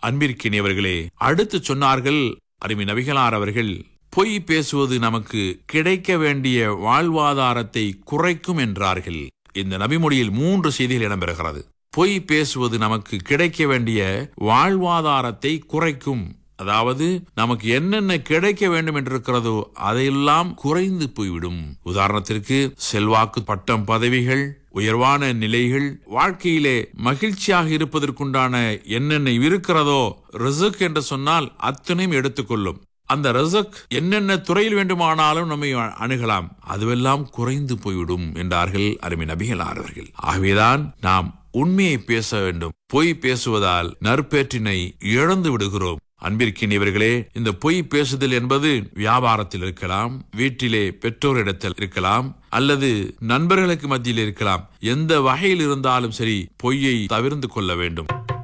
அன்பிற்கினியவர்களே அடுத்து சொன்னார்கள் அருமை நபிகளார் அவர்கள் பொய் பேசுவது நமக்கு கிடைக்க வேண்டிய வாழ்வாதாரத்தை குறைக்கும் என்றார்கள் இந்த நபிமொழியில் மூன்று செய்திகள் இடம்பெறுகிறது பொய் பேசுவது நமக்கு கிடைக்க வேண்டிய வாழ்வாதாரத்தை குறைக்கும் அதாவது நமக்கு என்னென்ன கிடைக்க வேண்டும் என்றிருக்கிறதோ அதையெல்லாம் குறைந்து போய்விடும் உதாரணத்திற்கு செல்வாக்கு பட்டம் பதவிகள் உயர்வான நிலைகள் வாழ்க்கையிலே மகிழ்ச்சியாக இருப்பதற்குண்டான என்னென்ன இருக்கிறதோ ரிசுக் என்று சொன்னால் அத்தனையும் எடுத்துக்கொள்ளும் அந்த ரசக் என்னென்ன துறையில் வேண்டுமானாலும் நம்மை அணுகலாம் அதுவெல்லாம் குறைந்து போய்விடும் என்றார்கள் அருமை நபிகளார் அவர்கள் ஆகவேதான் நாம் உண்மையை பேச வேண்டும் பொய் பேசுவதால் நற்பேற்றினை இழந்து விடுகிறோம் அன்பிற்கினியவர்களே இந்த பொய் பேசுதல் என்பது வியாபாரத்தில் இருக்கலாம் வீட்டிலே பெற்றோரிடத்தில் இருக்கலாம் அல்லது நண்பர்களுக்கு மத்தியில் இருக்கலாம் எந்த வகையில் இருந்தாலும் சரி பொய்யை தவிர்த்து கொள்ள வேண்டும்